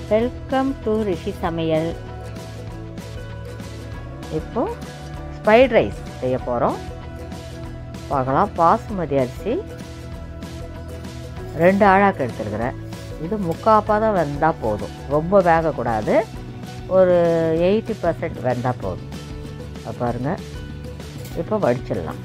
welcome to ரிஷி சமையல் இப்போ spite rice செய்ய போகிறோம் பார்க்கலாம் பாசுமதி அரிசி ரெண்டு ஆழாக்கு எடுத்துருக்குறேன் இது முக்காப்பாக தான் வெந்தால் போதும் ரொம்ப வேகக்கூடாது ஒரு எயிட்டி பர்சன்ட் வெந்தால் போதும் அது பாருங்கள் இப்போ வடிச்சிடலாம்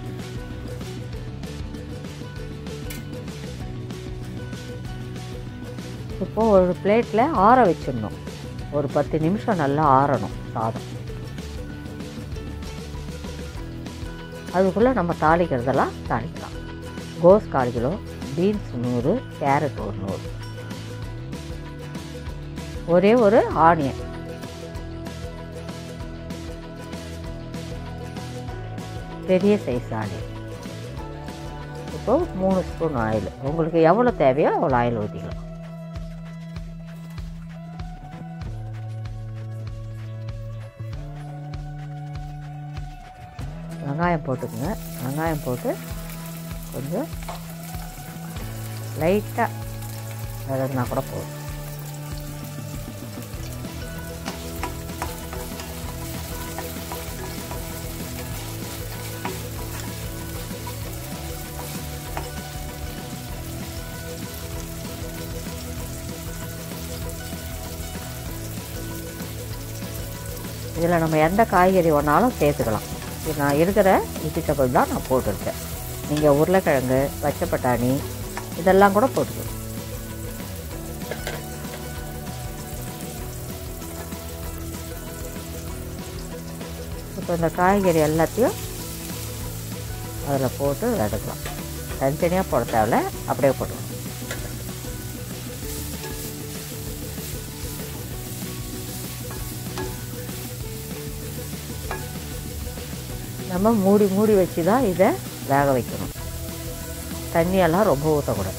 இப்போது ஒரு பிளேட்டில் ஆற வச்சிடணும் ஒரு பத்து நிமிஷம் நல்லா ஆறணும் சாதம் அதுக்குள்ளே நம்ம தாளிக்கிறதெல்லாம் தாளிக்கலாம் கோஸ் கால் கிலோ பீன்ஸ் நூறு கேரட் ஒரு நூறு ஒரே ஒரு ஆனியன் பெரிய சைஸ் ஆனியன் இப்போ மூணு ஸ்பூன் ஆயில் உங்களுக்கு எவ்வளோ தேவையோ அவ்வளோ ஆயில் ஊற்றிக்கலாம் வெங்காயம் போட்டுக்கோங்க வெங்காயம் போட்டு கொஞ்சம் லைட்டாக வதங்கினா கூட போதும் இதில் நம்ம எந்த காய்கறி ஒன்றாலும் சேர்த்துக்கலாம் இது நான் இருக்கிற வெஜிடபிள் தான் நான் போட்டிருக்கேன் நீங்கள் உருளைக்கிழங்கு பச்சை பட்டாணி இதெல்லாம் கூட போட்டுக்கலாம் இப்போ இந்த காய்கறி எல்லாத்தையும் அதில் போட்டு எடுக்கலாம் தனித்தனியாக போட தேவையில்ல அப்படியே போட்டுக்கலாம் நம்ம மூடி மூடி வச்சு தான் இதை வேக வைக்கணும் தண்ணியெல்லாம் ரொம்ப ஊற்றக்கூடாது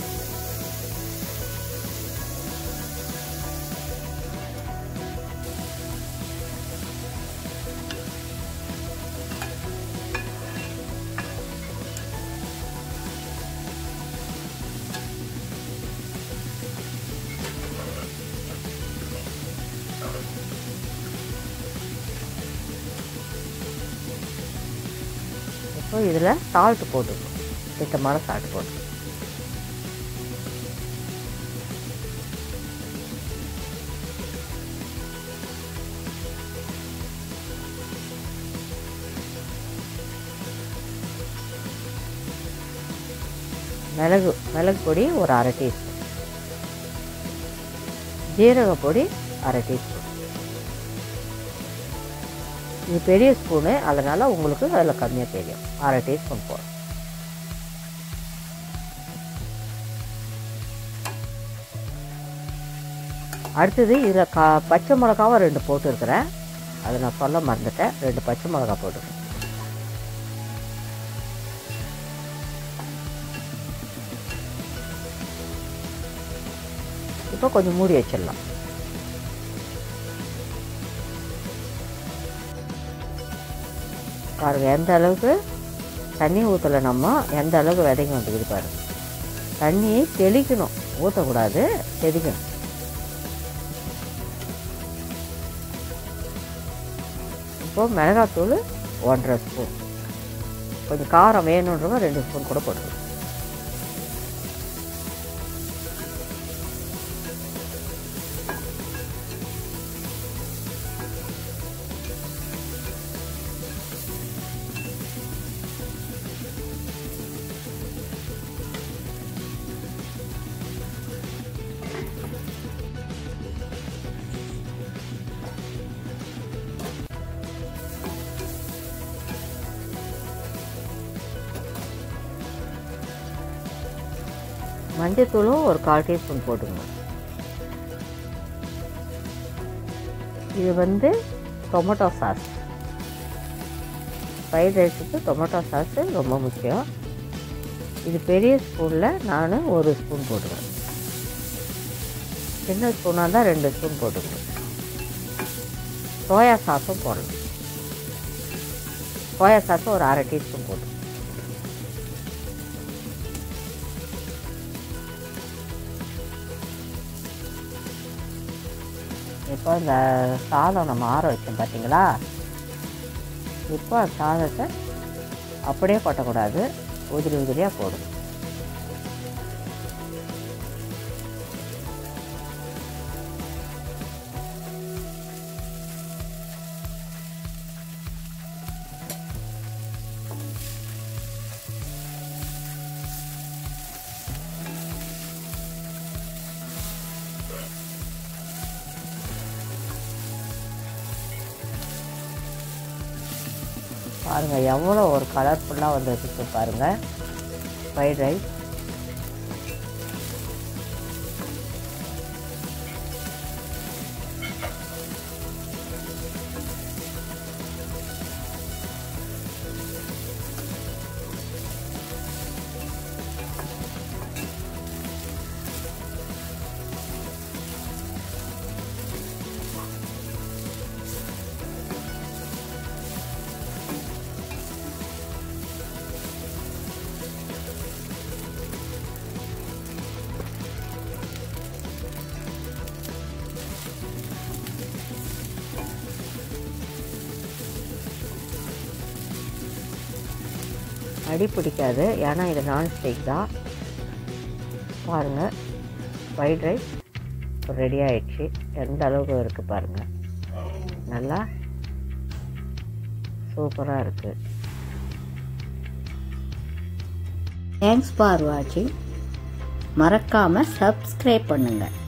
இப்போ இதில் சால்ட்டு போட்டுக்கணும் திட்டமான சால்ட் போட்டு மிளகு மிளகு பொடி ஒரு அரை டீஸ்பூன் ஜீரக பொடி அரை டீஸ்பூன் இது பெரிய ஸ்பூனு அதனால் உங்களுக்கு அதில் கம்மியாக தெரியும் அரை டீஸ்பூன் போடும் அடுத்தது இதில் கா பச்சை மிளகாவும் ரெண்டு போட்டுருக்குறேன் அதை நான் சொல்ல மறந்துட்டேன் ரெண்டு பச்சை மிளகா போட்டுருக்கேன் இப்போ கொஞ்சம் மூடி வச்சிடலாம் பாருங்கள் எந்த அளவுக்கு தண்ணி ஊற்றலை நம்ம எந்த அளவுக்கு விதைங்க வந்துக்குது பாருங்கள் தண்ணியை தெளிக்கணும் ஊற்றக்கூடாது தெளிக்கணும் இப்போது மிளகாத்தூள் ஒன்றரை ஸ்பூன் கொஞ்சம் காரம் வேணுன்றவங்க ரெண்டு ஸ்பூன் கூட போட்டுக்கணும் மஞ்சத்தூளும் ஒரு கால் டீஸ்பூன் போட்டுக்கணும் இது வந்து டொமேட்டோ சாஸ் ஃப்ரைட் ரைஸுக்கு டொமேட்டோ சாஸு ரொம்ப முக்கியம் இது பெரிய ஸ்பூனில் நான் ஒரு ஸ்பூன் போட்டுக்கிறேன் சின்ன ஸ்பூனாக இருந்தால் ரெண்டு ஸ்பூன் போட்டுக்கணும் சோயா சாஸும் போடணும் சோயா சாஸும் ஒரு அரை டீஸ்பூன் போட்டு இப்போ இந்த சாதம் நம்ம ஆற வச்சோம் பார்த்தீங்களா இப்போ அந்த சாதத்தை அப்படியே கொட்டக்கூடாது உதிரி உதிரியாக போடும் பாருங்கள் எவ்வளோ ஒரு கலர்ஃபுல்லாக வந்துருக்கு பாருங்கள் ஃப்ரைட் ரைஸ் அடி பிடிக்காது ஏன்னா இது நான்ஸ்டிக் தான் பாருங்கள் ஃப்ரைட் ரைஸ் ரெடி ஆயிடுச்சு எந்த அளவுக்கு இருக்குது பாருங்கள் நல்லா சூப்பராக இருக்குது தேங்க்ஸ் ஃபார் வாட்சிங் மறக்காமல் சப்ஸ்கிரைப் பண்ணுங்கள்